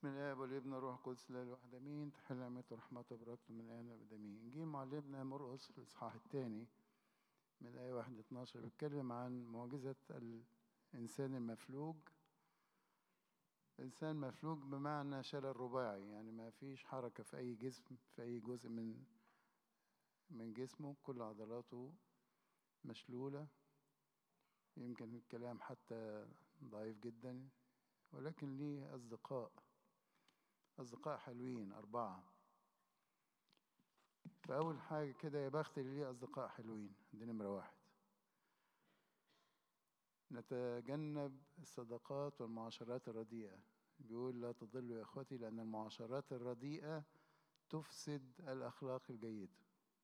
من الآب والابن والروح القدس لا الواحد امين تحل نعمته ورحمته وبركته من الآن وأبد امين انجيل معلمنا مرقس في الاصحاح الثاني من الآية 1 ل 12 بيتكلم عن معجزة الإنسان المفلوج إنسان مفلوج بمعنى شلل رباعي يعني ما فيش حركة في أي جسم في أي جزء من من جسمه كل عضلاته مشلولة يمكن الكلام حتى ضعيف جدا ولكن ليه أصدقاء أصدقاء حلوين أربعة فأول حاجة كده يا بخت اللي ليه أصدقاء حلوين دي نمرة واحد نتجنب الصداقات والمعاشرات الرديئة بيقول لا تضلوا يا إخوتي لأن المعاشرات الرديئة تفسد الأخلاق الجيدة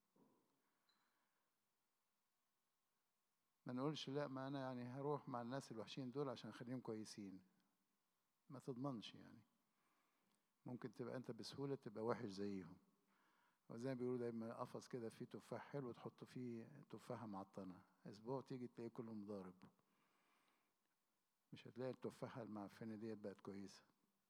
ما نقولش لا ما أنا يعني هروح مع الناس الوحشين دول عشان أخليهم كويسين ما تضمنش يعني ممكن تبقى أنت بسهولة تبقى وحش زيهم وزي ما بيقولوا دايما قفص كده فيه تفاح حلو تحط فيه تفاحة معطنة أسبوع تيجي تلاقيه كله مضارب مش هتلاقي التفاحة المعفنة ديت بقت كويسة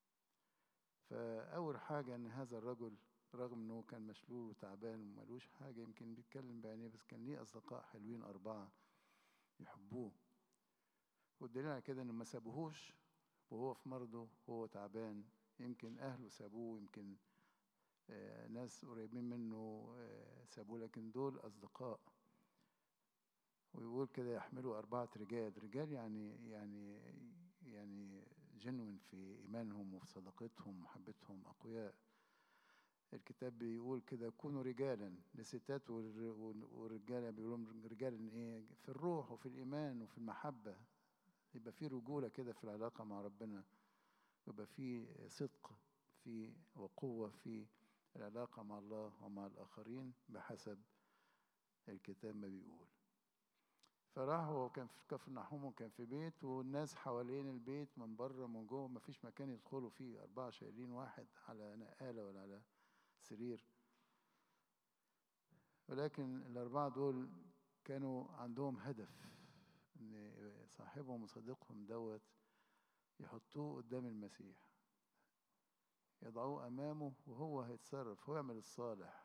فأول حاجة إن هذا الرجل رغم إنه كان مشلول وتعبان وملوش حاجة يمكن بيتكلم بعينيه بس كان ليه أصدقاء حلوين أربعة يحبوه والدليل على كده إنه ما سابوهوش وهو في مرضه وهو تعبان يمكن أهله سابوه يمكن آه ناس قريبين منه آه سابوه لكن دول أصدقاء ويقول كده يحملوا أربعة رجال رجال يعني يعني يعني جنون في إيمانهم وفي صداقتهم ومحبتهم أقوياء الكتاب بيقول كده كونوا رجالا للستات والرجالة بيقولوا رجالا إيه في الروح وفي الإيمان وفي المحبة يبقى في رجولة كده في العلاقة مع ربنا يبقى في صدق في وقوة في العلاقة مع الله ومع الآخرين بحسب الكتاب ما بيقول فراح هو كان في كفر نحوم وكان في بيت والناس حوالين البيت من بره من جوه ما فيش مكان يدخلوا فيه أربعة شايلين واحد على نقالة ولا على سرير ولكن الأربعة دول كانوا عندهم هدف إن صاحبهم وصديقهم دوت يحطوه قدام المسيح يضعوه أمامه وهو هيتصرف هو يعمل الصالح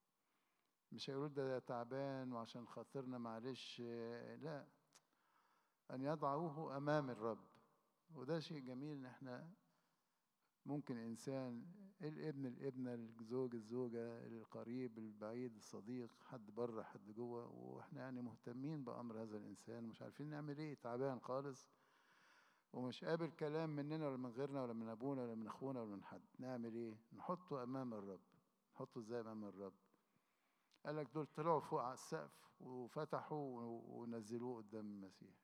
مش هيقولوا ده تعبان وعشان خاطرنا معلش لا أن يضعوه أمام الرب وده شيء جميل إن إحنا ممكن إنسان الابن الابنة الزوج الزوجة القريب البعيد الصديق حد بره حد جوه وإحنا يعني مهتمين بأمر هذا الإنسان ومش عارفين نعمل إيه تعبان خالص ومش قابل كلام مننا ولا من غيرنا ولا من أبونا ولا من أخونا ولا من حد نعمل إيه نحطه أمام الرب نحطه إزاي أمام الرب قال لك دول طلعوا فوق على السقف وفتحوا ونزلوه قدام المسيح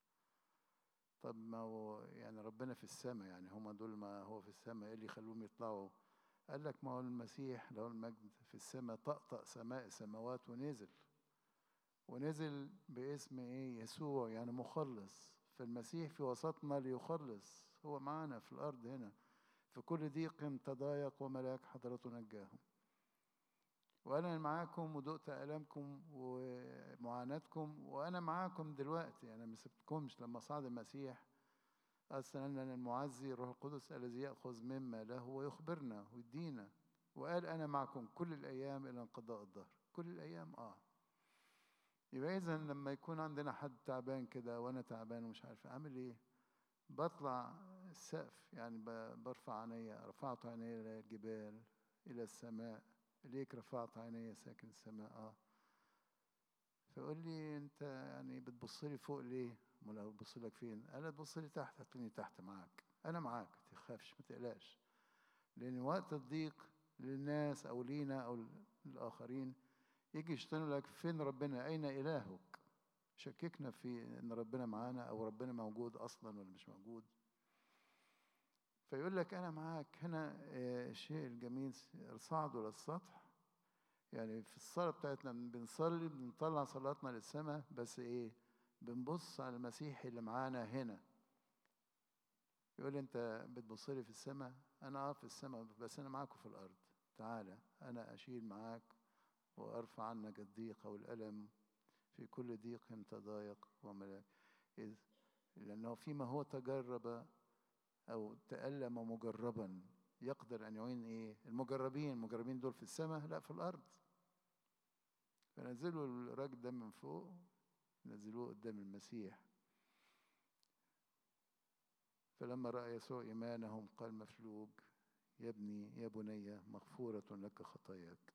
طب ما هو يعني ربنا في السماء يعني هما دول ما هو في السماء ايه اللي يخلوهم يطلعوا قال لك ما هو المسيح له المجد في السماء طقطق سماء السماوات ونزل ونزل باسم ايه يسوع يعني مخلص فالمسيح في وسطنا ليخلص هو معانا في الارض هنا في كل ضيق تضايق وملاك حضرته نجاهم وانا معاكم ودقت الامكم ومعاناتكم وانا معاكم دلوقتي انا ما سبتكمش لما صعد المسيح ارسل لنا المعزي الروح القدس الذي ياخذ مما له ويخبرنا ويدينا وقال انا معكم كل الايام الى انقضاء الظهر كل الايام اه يبقى اذا لما يكون عندنا حد تعبان كده وانا تعبان ومش عارف اعمل ايه بطلع السقف يعني برفع عينيا رفعت عيني الى الجبال الى السماء ليك رفعت عيني ساكن السماء اه فيقول لي انت يعني بتبص لي فوق ليه؟ امال ببص لك فين؟ انا تبص لي تحت هتلاقيني تحت معاك انا معاك ما تخافش ما تقلقش لان وقت الضيق للناس او لينا او الاخرين يجي يشتغل لك فين ربنا اين الهك شككنا في ان ربنا معانا او ربنا موجود اصلا ولا مش موجود فيقول لك أنا معاك هنا الشيء الجميل صعدوا للسطح يعني في الصلاة بتاعتنا بنصلي بنطلع صلاتنا للسماء بس إيه بنبص على المسيح اللي معانا هنا يقول لي أنت بتبص لي في السماء أنا أه في السماء بس أنا معاكم في الأرض تعالى أنا أشيل معاك وأرفع عنك الضيق والألم في كل ضيق تضايق وملاك لأنه فيما هو تجرب أو تألم مجربا يقدر أن يعين إيه المجربين المجربين دول في السماء لا في الأرض فنزلوا الراجل ده من فوق نزلوه قدام المسيح فلما رأى يسوع إيمانهم قال مفلوج يا ابني يا بني مغفورة لك خطاياك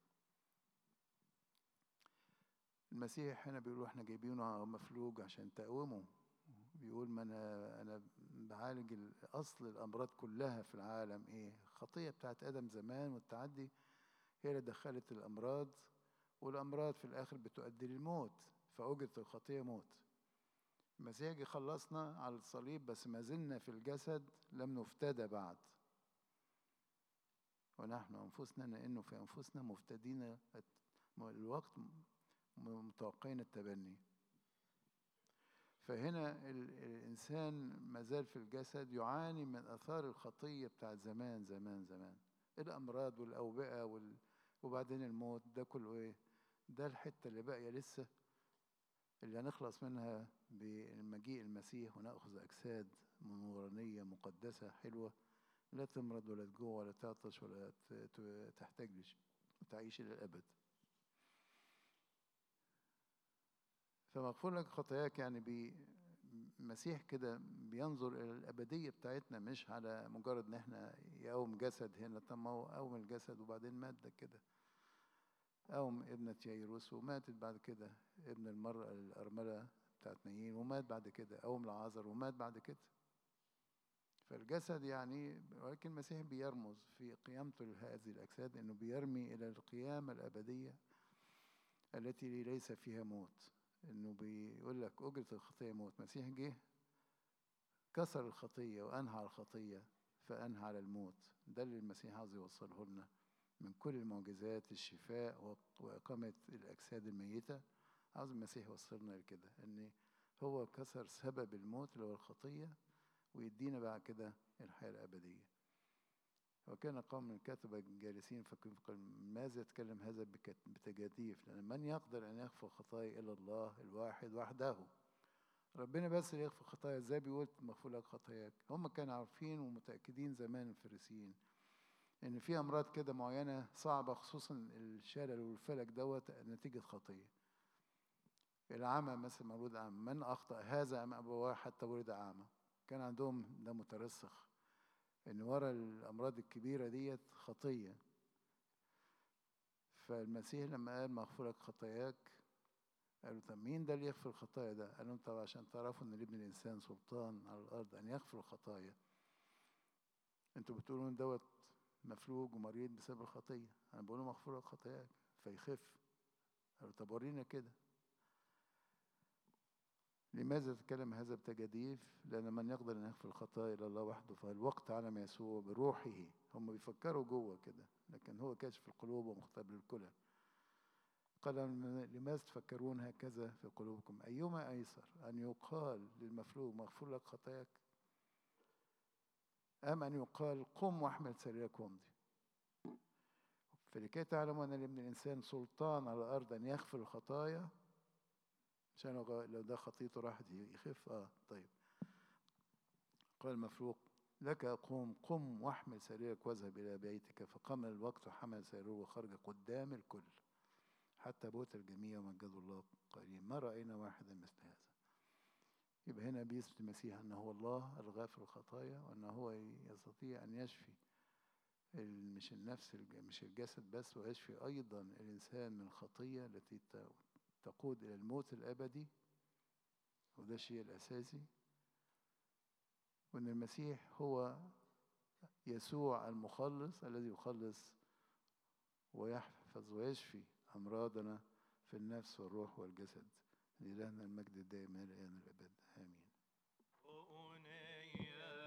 المسيح هنا بيقول احنا جايبينه مفلوج عشان تقومه بيقول ما انا انا بعالج اصل الامراض كلها في العالم ايه الخطيه بتاعت ادم زمان والتعدي هي اللي دخلت الامراض والامراض في الاخر بتؤدي للموت فاجره الخطيه موت المسيح جه خلصنا على الصليب بس ما زلنا في الجسد لم نفتدى بعد ونحن انفسنا لانه في انفسنا مفتدين الوقت متوقعين التبني فهنا الإنسان ما زال في الجسد يعاني من آثار الخطية بتاعت زمان زمان زمان الأمراض والأوبئة وال... وبعدين الموت ده كله إيه؟ ده الحتة اللي باقية لسه اللي هنخلص منها بمجيء المسيح ونأخذ أجساد نورانية مقدسة حلوة لا تمرض ولا تجوع ولا تعطش ولا تحتاج وتعيش إلى الأبد فمغفور لك خطاياك يعني بي مسيح كده بينظر الى الابديه بتاعتنا مش على مجرد ان احنا يقوم جسد هنا طب ما هو قوم الجسد وبعدين مات ده كده قوم ابنة ييروس وماتت بعد كده ابن المرأة الأرملة بتاعت نايين ومات بعد كده قوم لعازر ومات بعد كده فالجسد يعني ولكن المسيح بيرمز في قيامته لهذه الأجساد إنه بيرمي إلى القيامة الأبدية التي ليس فيها موت انه بيقول لك اجره الخطيه موت مسيح جه كسر الخطيه وانهى على الخطيه فانهى على الموت ده اللي المسيح عاوز يوصله لنا من كل المعجزات الشفاء واقامه الاجساد الميته عاوز المسيح يوصلنا لكده ان هو كسر سبب الموت اللي هو الخطيه ويدينا بعد كده الحياه الابديه وكان قوم من الكتبة جالسين فقال ماذا يتكلم هذا بتجاديف لأن من يقدر أن يغفر خطايا إلا الله الواحد وحده ربنا بس اللي يغفر خطايا ازاي بيقول مغفور لك خطاياك هم كانوا عارفين ومتأكدين زمان الفريسيين إن في أمراض كده معينة صعبة خصوصا الشلل والفلك دوت نتيجة خطية العمى مثلا مولود أعمى من أخطأ هذا أم أبواه حتى ولد أعمى كان عندهم ده مترسخ ان ورا الامراض الكبيره ديت خطيه فالمسيح لما قال مغفور لك خطاياك قالوا طب مين ده اللي يغفر الخطايا ده؟ قال لهم طب عشان تعرفوا ان لابن الانسان سلطان على الارض ان يغفر الخطايا. انتوا بتقولوا ان دوت مفلوج ومريض بسبب الخطيه، انا بقول له مغفور لك خطاياك فيخف. قالوا طب ورينا كده. لماذا تتكلم هذا بتجاديف؟ لأن من يقدر أن يغفر الخطايا إلى الله وحده فالوقت علم يسوع بروحه هم بيفكروا جوه كده لكن هو كاشف القلوب ومختبر الكلى قال لماذا تفكرون هكذا في قلوبكم أيما أيسر أن يقال للمفلوج مغفور لك خطاياك أم أن يقال قم واحمل سريرك وامضي فلكي تعلموا أن لابن الإنسان سلطان على الأرض أن يغفر الخطايا عشان لو ده خطيته راحت يخف اه طيب قال المفروق لك قوم قم واحمل سريرك واذهب إلى بيتك فقام الوقت وحمل سريره وخرج قدام الكل حتى بوت الجميع ومجدوا الله قائلين ما رأينا واحدا مثل هذا يبقى هنا بيثبت المسيح أنه هو الله الغافر الخطايا وأنه هو يستطيع أن يشفي مش النفس مش الجسد بس ويشفي أيضا الإنسان من الخطية التي تقود إلى الموت الأبدي وده الشيء الأساسي وأن المسيح هو يسوع المخلص الذي يخلص ويحفظ ويشفي أمراضنا في النفس والروح والجسد لإلهنا المجد الدائم إلى الآن الأبد آمين